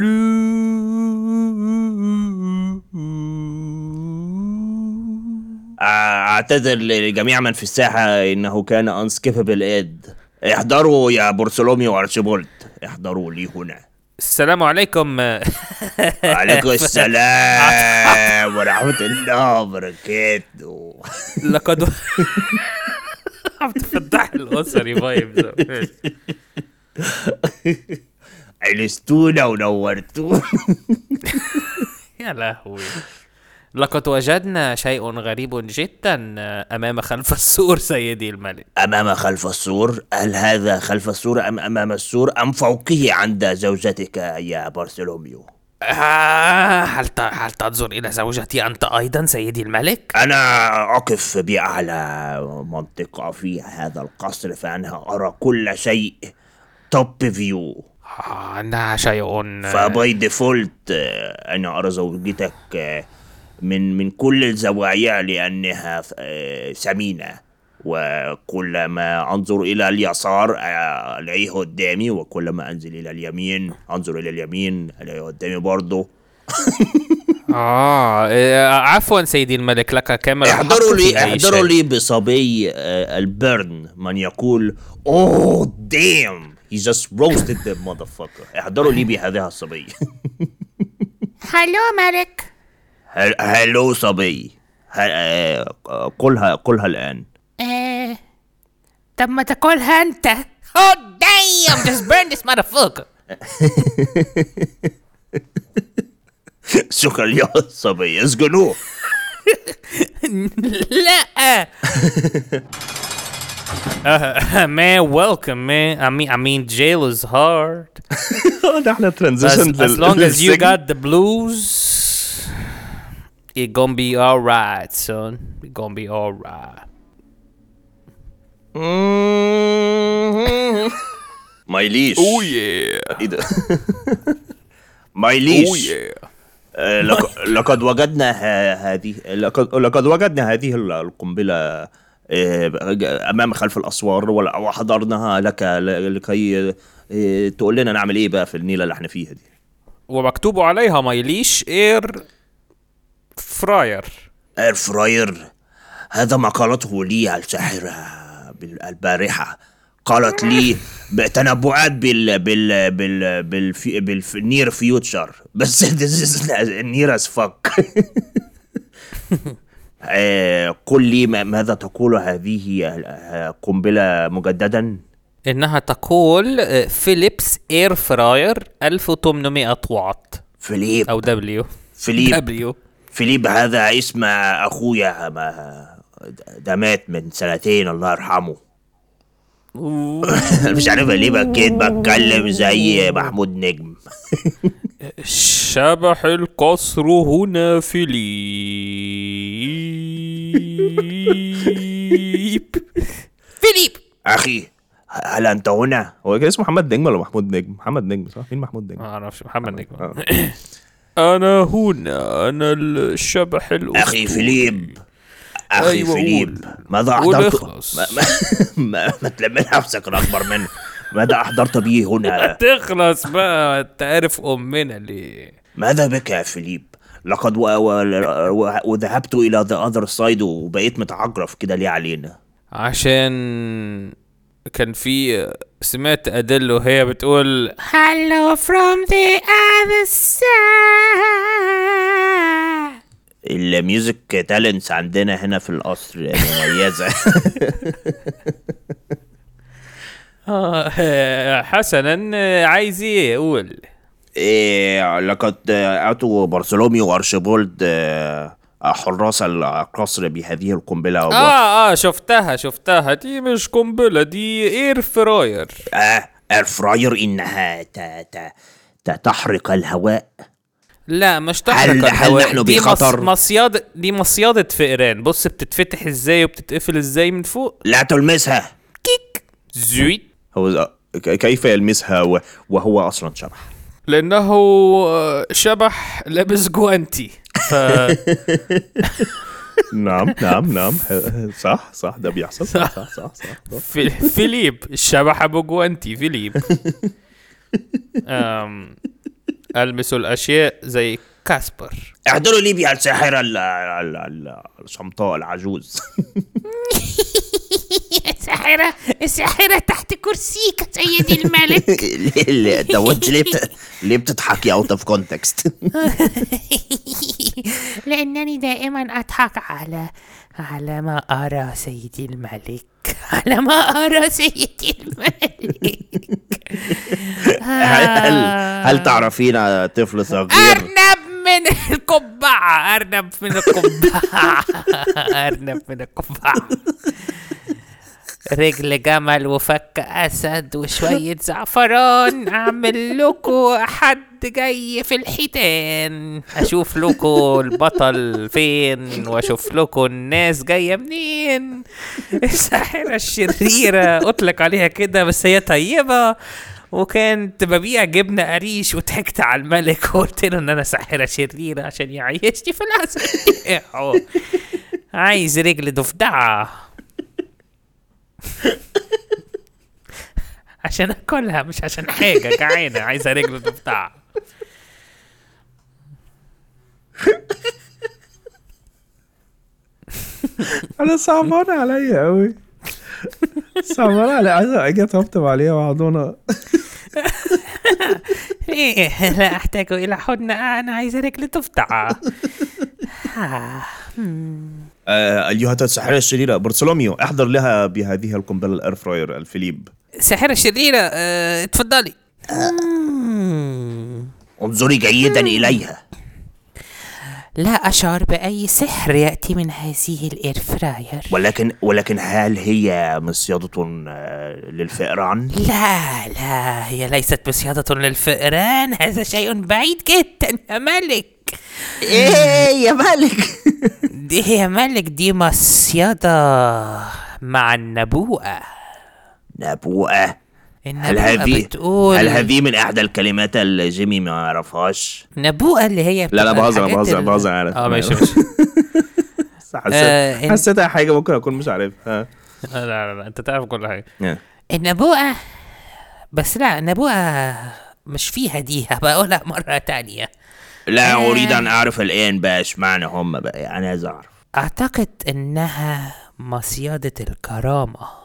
blue. اعتذر لجميع من في الساحة انه كان unskippable اد احضروا يا بورسولوميو وارشيبولد احضروا لي هنا السلام عليكم عليكم السلام ورحمة الله وبركاته لقد عبد الفتاح الاسري فايب علستونا ونورتونا يا لهوي لقد وجدنا شيء غريب جدا امام خلف السور سيدي الملك أمام خلف السور هل هذا خلف السور أم أمام السور أم فوقه عند زوجتك يا بارثولوميو آه هل ت- هل تنظر الى زوجتي انت ايضا سيدي الملك أنا أقف بأعلى منطقة في هذا القصر فأنا أرى كل شيء توب فيو آه انها شيء فباي ديفولت آه، أنا أرى زوجتك آه، من من كل الزوايا لأنها آه، سمينة وكلما أنظر إلى اليسار آه، ألاقيه قدامي وكلما أنزل إلى اليمين أنظر إلى اليمين ألاقيه قدامي برضه آه إيه، عفوا سيدي الملك لك كاميرا احضروا حق في لي أي احضروا شيء. لي بصبي آه، البرن من يقول اوه دام he just roasted the motherfucker احضروا لي بهذا الصبي هلو ملك هل- هلو صبي هل- آه، قلها قلها الان آه. طب ما تاكلها انت Oh damn! Just burn this motherfucker. شكرا يا صبي اسجنوه لا Uh, man, welcome, man. I mean, I mean, jail is hard. ده احنا As, ترانزيشن as long as you got the blues, it gonna be alright, son. It gonna be alright. مايليش Oh, yeah. ايه ده مايليش Oh, yeah. آه، لق- لقد وجدنا ه- هذه لقد لقد وجدنا هذه ال- القنبلة آه، أمام خلف الأسوار ول- وحضرناها لك ل- لكي آه، تقول لنا نعمل إيه بقى في النيلة اللي احنا فيها دي ومكتوب عليها مايليش اير فراير اير فراير هذا ما قالته لي الساحرة بال- البارحة قالت لي بتنبؤات بال بال بال بال بال نير فيوتشر بس this is نير as fuck آه، قل لي ما- ماذا تقول هذه آه، قنبلة مجددا انها تقول آه، فيليبس اير فراير 1800 واط فيليب او دبليو فيليب دبليو فيليب هذا اسم اخويا ما ده مات من سنتين الله يرحمه مش عارف ليه بكيت بتكلم زي محمود نجم شبح القصر هنا فيليب فيليب اخي هل انت هنا؟ هو كان اسمه محمد نجم ولا محمود نجم؟ محمد نجم صح؟ مين محمود نجم؟ ما اعرفش محمد نجم آه. انا هنا انا الشبح الاسطوري اخي فيليب اخي أيوة، فيليب قول. ماذا قول احضرت؟ اخلص. ما, ما, ما, ما تلم نفسك انا اكبر منه ماذا احضرت به هنا؟ تخلص بقى انت عارف امنا ليه ماذا بك يا فيليب؟ لقد و... و... و... وذهبت الى ذا اذر سايد وبقيت متعجرف كده ليه علينا؟ عشان كان في سمعت ادل وهي بتقول Hello from the other side. الميوزك تالنتس عندنا هنا في القصر مميزة آه حسنا آه، عايز ايه قول إيه لقد أتوا برسلومي وأرشيبولد آه، حراس القصر بهذه القنبلة و... اه اه شفتها شفتها دي مش قنبله دي اير فراير آه اير فراير إنها ت... ت... ت... تحرق الهواء لا مش تحرق هل- هل الهواء. نحن دي مص- بخطر؟ مصيادة دي مصيادة فئران بص بتتفتح ازاي وبتتقفل ازاي من فوق لا تلمسها كيك زويت هو كيف يلمسها و... وهو أصلا شبح لانه آه، شبح لابس جوانتي ف نعم نعم نعم صح صح ده بيحصل صح صح صح, صح. في- فيليب الشبح ابو جوانتي فيليب أم المسوا الاشياء زي كاسبر احضروا لي بها الساحرة ال- ال- ال- الشمطاء العجوز الساحرة الساحرة تحت كرسيك يا سيدي الملك ليه ليه ده وانت ليه بت... ليه بتضحكي اوت اوف كونتكست لأنني دائما أضحك على على ما أرى سيدي الملك على ما أرى سيدي الملك هل هل تعرفين طفل صغير أرنب من القبعة أرنب من القبعة أرنب من القبعة رجل جمل وفك أسد وشوية زعفران أعمل لكو حد جاي في الحيتان أشوف لكو البطل فين وأشوف لكو الناس جاية منين الساحرة الشريرة أطلق عليها كده بس هي طيبة وكانت ببيع جبنة قريش وضحكت على الملك وقلت له ان انا ساحرة شريرة عشان يعيشني في العسل عايز رجل ضفدعة عشان اكلها مش عشان حاجة جعانة عايزة رجل ضفدعة انا صعبان عليا قوي صعبان عليا عايز اجي اطبطب عليها واحضنها ايه لا احتاج الى حضن انا عايزة رجل ضفدعة آه، آه، ايها الساحرة الشريرة برسولوميو احضر لها بهذه القنبلة الاير فراير الفيليب ساحرة شريرة اه، اتفضلي انظري جيدا اليها لا أشعر بأي سحر يأتي من هذه الإير فراير ولكن ولكن هل هي مصيدة آه، للفئران؟ لا لا هي ليست مصيدة للفئران هذا شيء بعيد جدا يا ملك ايه يا ملك دي هي ملك دي مصيدة مع النبوءة نبوءة هل النبوءة هذه بتقول هل هذه من احدى الكلمات اللي جيمي ما يعرفهاش؟ نبوءة اللي هي لا لا بتبقى بهزر الحاجات بهزر ال- بهزر عارف اه ماشي ماشي آه، حسيت إن- حسيتها حاجة ممكن اكون مش عارفها لا لا لا انت تعرف كل حاجه النبوءة بس لا النبوءة مش فيها دي بقولها مرة تانية لا آه. اريد ان اعرف الان بقى اشمعنى هم بقى يعني عايز اعرف أعتقد إنها مصيدة الكرامة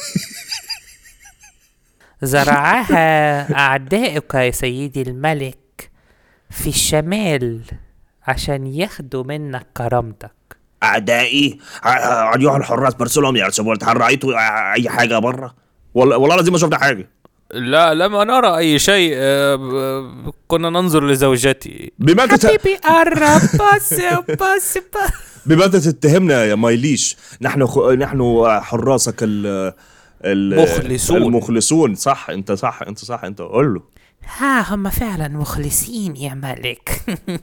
زرعها أعدائك يا سيدي الملك في الشمال عشان ياخدوا منك كرامتك اعدائي ع- ايها الحراس برسلهم يا سبورت هل رايتوا اي حاجه بره والله والله العظيم ما شفت حاجه لا لم نرى اي شيء آه، ب- كنا ننظر لزوجتي بما تت... حبيبي قرب بص بص بص بما تتهمنا يا مايليش نحن خ... نحن حراسك ال ال مخلصون. المخلصون صح انت صح انت صح انت قول له ها هم فعلا مخلصين يا ملك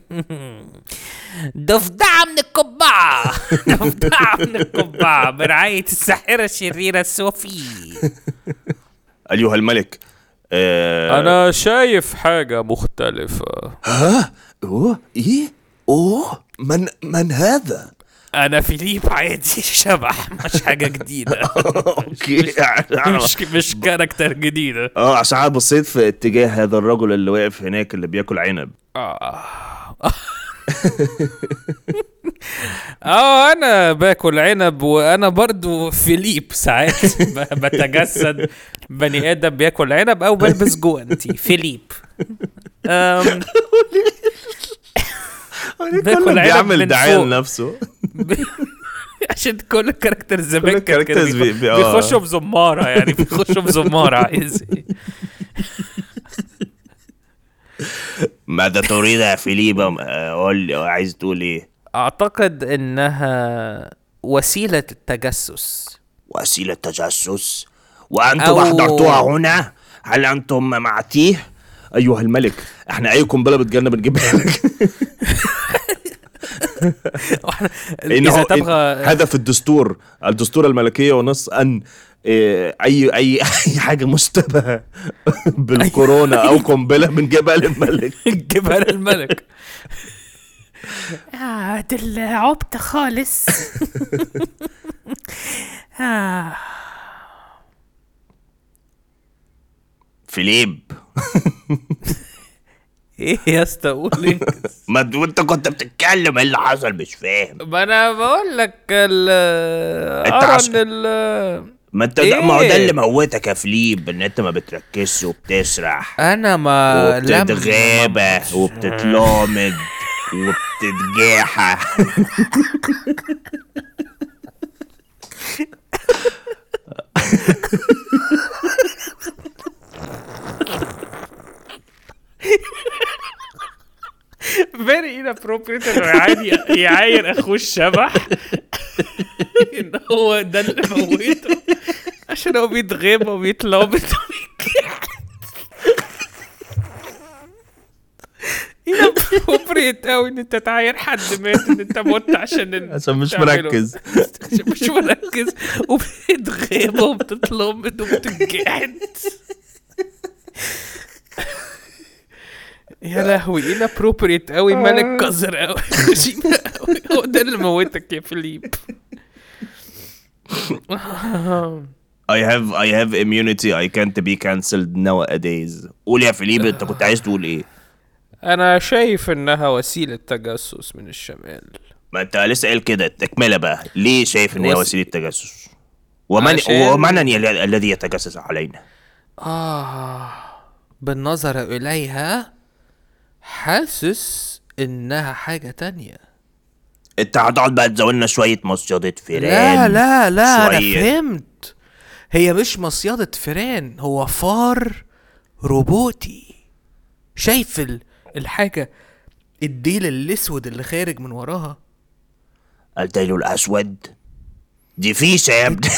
ضفدعة من القبعة ضفدعة من القبعة برعاية الساحرة الشريرة صوفي ايها الملك آه... انا شايف حاجه مختلفه ها اوه ايه اوه من من هذا انا فيليب عادي شبح مش حاجه جديده اوكي مش مش كاركتر جديده اه عشان أنا بصيت في اتجاه هذا الرجل اللي واقف هناك اللي بياكل عنب اه اه انا باكل عنب وانا برضو فيليب ساعات ب- بتجسد بني ادم بياكل عنب او بلبس جوانتي فيليب أم باكل كله عنب بيعمل من دعايه فوق. لنفسه ب- عشان كل الكاركتر زمان كان كده الكاركترز بي- بيخ- بي- آه. بيخشوا بزماره يعني بيخشوا بزماره عايز إيه؟ ماذا تريد يا فيليبا آه، قول لي عايز تقول ايه اعتقد انها وسيله التجسس وسيلة تجسس وأنتم أو- أحضرتوها هنا هل أنتم معتيه أيها الملك احنا أي قنبلة بتجيلنا بنجيبها لك اذا تبغى هذا في الدستور الدستور الملكية ونص أن إيه، أي أي أي حاجة مشتبهة بالكورونا أو قنبلة بنجيبها للملك جيبها للملك آه دول عبط خالص آه فيليب ايه يا اسطى قول انجز. ما انت وانت كنت بتتكلم ايه اللي حصل مش فاهم ما انا بقول لك ال أنت ارى عش- ان ال ما انت ده ما هو ده إيه؟ اللي موتك يا فليب ان انت ما بتركزش وبتسرح انا ما لم- وبتتغابى وبتتلامد وبتتجاحى فيري inappropriate انه يعاين يعاين اخوه الشبح ان هو ده اللي موته عشان هو بيتغاب وبيتلابط inappropriate قوي ان انت تعاين حد مات ان انت مت عشان ال- عشان مش تعمله. مركز عشان مش مركز وبتتغاب وبتتلمد وبتتجحد يا لهوي ايه inappropriate قوي ملك قذر قوي غشيمة قوي هو ده اللي موتك يا فيليب I have I have immunity I can't be cancelled nowadays قول يا فليب انت كنت عايز تقول ايه انا شايف انها وسيلة تجسس من الشمال ما انت لسه قايل كده التكمله بقى ليه شايف ان هي وس- وسيله تجسس ومن عشان- ومن ال- الذي يتجسس علينا آه بالنظر إليها حاسس إنها حاجة تانية انت هتقعد بقى تزودنا شويه مصيدة فيران لا لا لا أنا شوية. فهمت هي مش مصيدة فيران هو فار روبوتي شايف ال- الحاجة الديل الأسود اللي خارج من وراها الديل الاسود دي فيشه يا ابني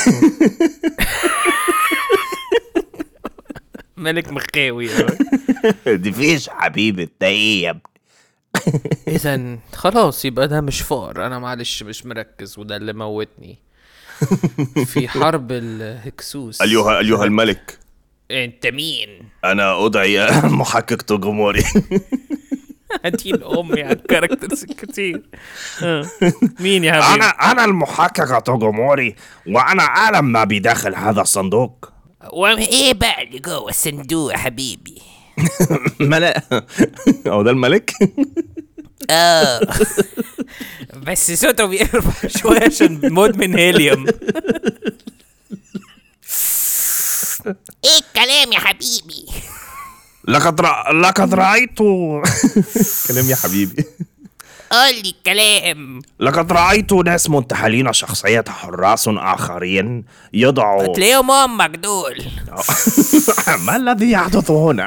ملك مخاوي دي فيشه حبيبي انت ايه يا ابني إذا خلاص يبقى ده مش فار أنا معلش مش مركز وده اللي موتني في حرب الهكسوس ايها ايها الملك انت مين؟ انا ادعي محقق جمهوري هدين امي على الكاركترز الكتير آه. مين يا حبيبي؟ انا انا المحقق جمهوري وانا اعلم ما بداخل هذا الصندوق وايه بقى اللي جوه الصندوق يا حبيبي ملك هو ده الملك اه بس صوته بيرفع شويه عشان مدمن هيليوم ايه الكلام يا حبيبي لقد رأ... لقد رايت كلام يا حبيبي قول لي الكلام لقد رايت ناس منتحلين شخصيه حراس اخرين يضعوا تلاقيهم امك دول ما الذي يحدث هنا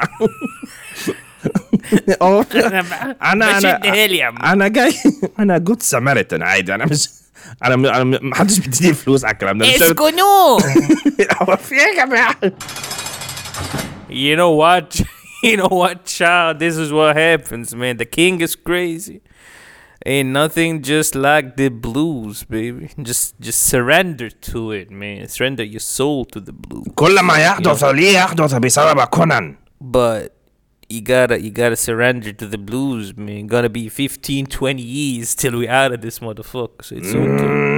أو- انا بشد انا هيليوم انا جاي انا جود ساماريتن عادي انا مش انا م- انا م- محدش بيديني فلوس على الكلام ده مش اسكنوه هو في ايه يا جماعه You know what? You know what, child? This is what happens, man. The king is crazy. Ain't nothing just like the blues, baby. Just just surrender to it, man. Surrender your soul to the blues. كل ما يحدث لي يحدث بسبب كونان But you gotta you gotta surrender to the blues, man. Gonna be 15, 20 years till we out of this motherfucker. So it's okay.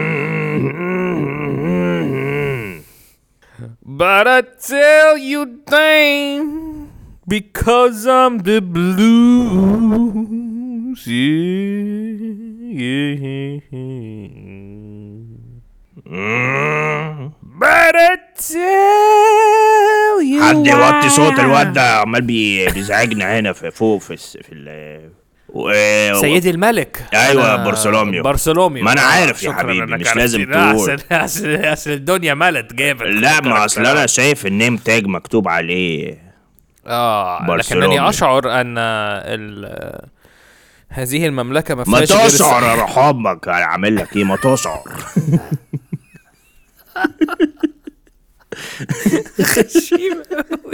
But I tell you, dang, because I'm the blues. Yeah, yeah. But I tell you. حد يوطي صوت why. الواد ده عمال بي- بيزعجنا هنا في فوق في الس- في ال و- سيدي الملك أيوة، أنا- برسولوميو. برسولوميو ما أنا عارف يا شكراً حبيبي، إنك مش عرفت. لازم لا، تقول. أصل أصل أصل الدنيا ملت جامد لا ما اصل انا شايف النيم تاج مكتوب عليه اه برسولوميو. لكنني اشعر ان ال هذه المملكه ما ما فيهاش غير تشعر يا روح امك عامل لك ايه ما تشعر غشيمة أوي.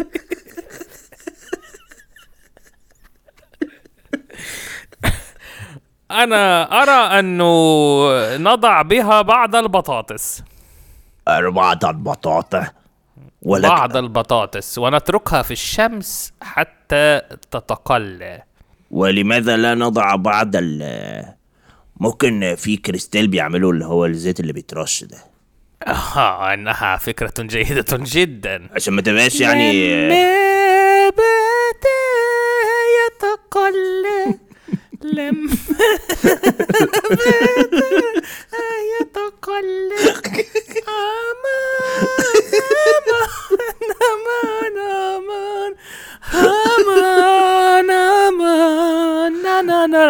انا ارى انه نضع بها بعض البطاطس أربعة البطاطا ولا بعض البطاطس ونتركها في الشمس حتى تتقلى ولماذا لا نضع بعض ال ممكن في كريستال بيعملوا اللي هو الزيت اللي بيترش ده آه انها فكرة جيدة جدا عشان ما تبقاش يعني لما بدا يتقلى لما بدا يتقلى أمامي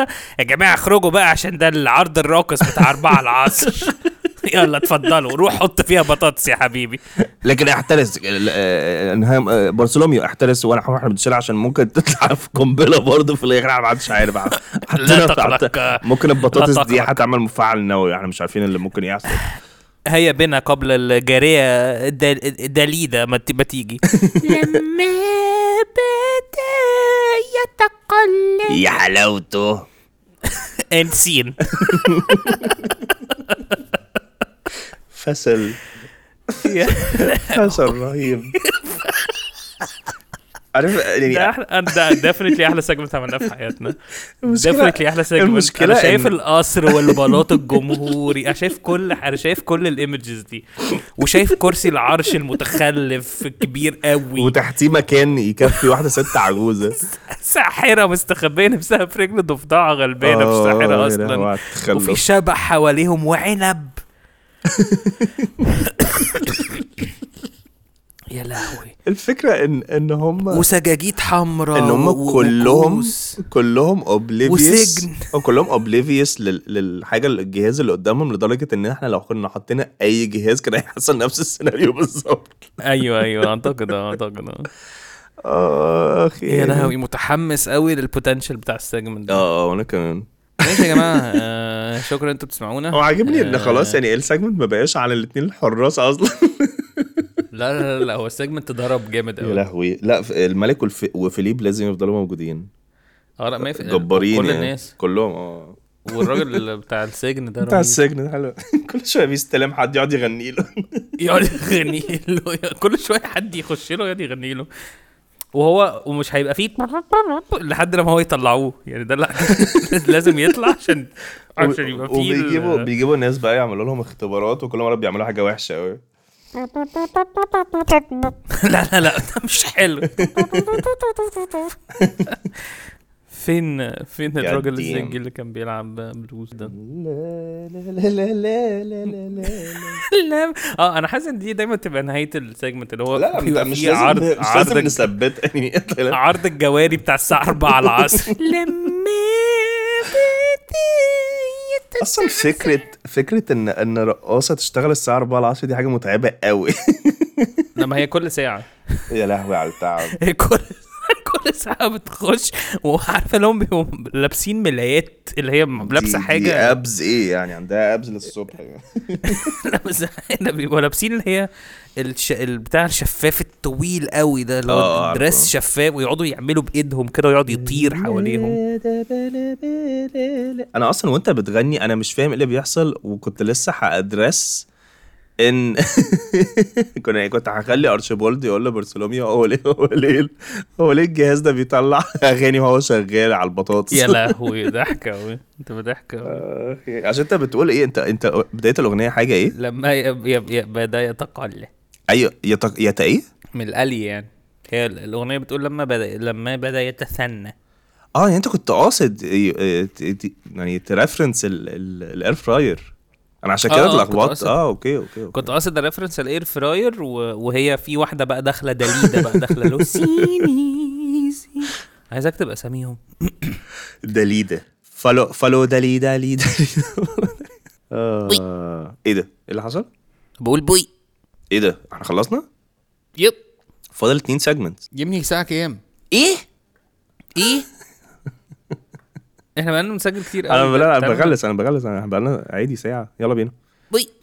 كده يا جماعه اخرجوا بقى عشان ده العرض الراقص بتاع أربعة العصر يلا اتفضلوا روح حط فيها بطاطس يا حبيبي لكن احترس ال- آه، انها آه، بارسلوميو احترس وانا احنا بنشيلها عشان ممكن تطلع في قنبله برضه في الاخر احنا ما حدش عارف حطينا في- تقلق. ممكن البطاطس لا دي تقلق. هتعمل مفاعل نووي احنا مش عارفين اللي ممكن يحصل هيا بنا قبل الجارية دل- دليدة ما ت- ما تيجي لما بدا يتقلب يا حلاوته اند سين فشل فشل رهيب عارف ده يعني احلى ده ديفنتلي احلى سيجمنت عملناه في حياتنا المشكلة- ديفنتلي احلى سيجمنت المشكلة انا شايف إن- القصر والبلاط الجمهوري انا شايف كل انا شايف كل الايمجز دي وشايف كرسي العرش المتخلف كبير قوي وتحتيه مكان يكفي واحده ست عجوزه ساحره مستخبيه نفسها في رجل ضفدعه غلبانه مش آه، ساحره يا لهوي اصلا على التخلف. وفي شبح حواليهم وعنب يا لهوي الفكره ان ان هم وسجاجيد حمراء ان هم و- كلهم وكوس. كلهم اوبليفيوس وسجن. كلهم اوبليفيوس للحاجه الجهاز اللي قدامهم لدرجه ان احنا لو كنا حطينا اي جهاز كان هيحصل نفس السيناريو بالظبط ايوه ايوه اعتقد اه اعتقد اه اخ يا لهوي متحمس قوي للبوتنشال بتاع السيجمنت ده اه وانا كمان ماشي يا جماعه آه شكرا انتوا بتسمعونا هو عاجبني ان آه، خلاص يعني السيجمنت ما بقاش على الاثنين الحراس اصلا لا لا لا, لا هو السيجمنت ضرب جامد يا قوي لهوي لا ف- الملك والف... وفيليب لازم يفضلوا موجودين اه لا ما يفرق جبارين كل يعني. الناس كلهم اه والراجل اللي بتاع السجن ده بتاع رهيب. السجن ده حلو كل شويه بيستلم حد يقعد يغني له يقعد يغني له كل شويه حد يخش له يقعد يغني له وهو ومش هيبقى فيه لحد لما هو يطلعوه يعني ده لا لازم يطلع عشان عشان يبقى فيه ال- وبيجيبوا بيجيبوا ناس بقى يعملوا لهم اختبارات وكل مره بيعملوا حاجه وحشه قوي لا لا لا ده مش حلو فين فين الراجل damn. الزنجي اللي كان بيلعب بلوز ده لا لا لا لا لا لا لا لا اه انا حاسس ان دي دايما تبقى نهايه السيجمنت اللي هو لا بيبقى لا مش فيه لازم عرض مش عرض لازم نثبت يعني عرض الجواري بتاع الساعه 4 العصر لما اصلا فكره فكره ان ان رقاصه تشتغل الساعه 4 العصر دي حاجه متعبه قوي لما هي كل ساعه يا لهوي على التعب هي كل كل ساعه بتخش وعارفه اللي هم بيبقوا لابسين ملايات اللي هي لابسه دي- دي حاجه ابز ايه يعني عندها ابز للصبح يعني. لابسه هنا بيبقوا لابسين اللي هي الش... البتاع الشفاف الطويل قوي ده اللي آه، هو عارفه. دريس شفاف ويقعدوا يعملوا بايدهم كده ويقعد يطير حواليهم انا اصلا وانت بتغني انا مش فاهم ايه اللي بيحصل وكنت لسه هادرس ان كنا كنت هخلي ارشيبولد يقول لبرسلوميو هو ليه هو ليه هو ليه الجهاز ده بيطلع اغاني وهو شغال على البطاطس يا لهوي ضحك قوي انت بضحك أوي. آه، عشان انت بتقول ايه انت انت بدايه الاغنيه حاجه ايه لما ي... ي... ي... بدا يتقل ايوه يت يت ايه من القلي يعني هي الاغنيه بتقول لما بدا لما بدا يتثنى اه يعني انت كنت قاصد ي- ت- ت- يعني ترفرنس الاير فراير انا عشان كده آه، آه، كنت اتلخبطت قاصد. اه اوكي اوكي, أوكي. كنت قاصد الريفرنس الاير فراير و... وهي في واحده بقى داخله دليده بقى داخله له سيني سيني. عايزك تبقى ساميهم داليدا فالو فالو دالي دالي دالي آه. ايه ده؟ ايه اللي حصل؟ بقول بوي ايه ده؟ احنا خلصنا؟ يب فاضل اتنين سيجمنت يبني الساعه كام ايه؟ ايه احنا بقالنا بنسجل كتير انا قوي لا انا تعمل- بغلس انا بغلس انا بقالنا عادي ساعة يلا بينا بوي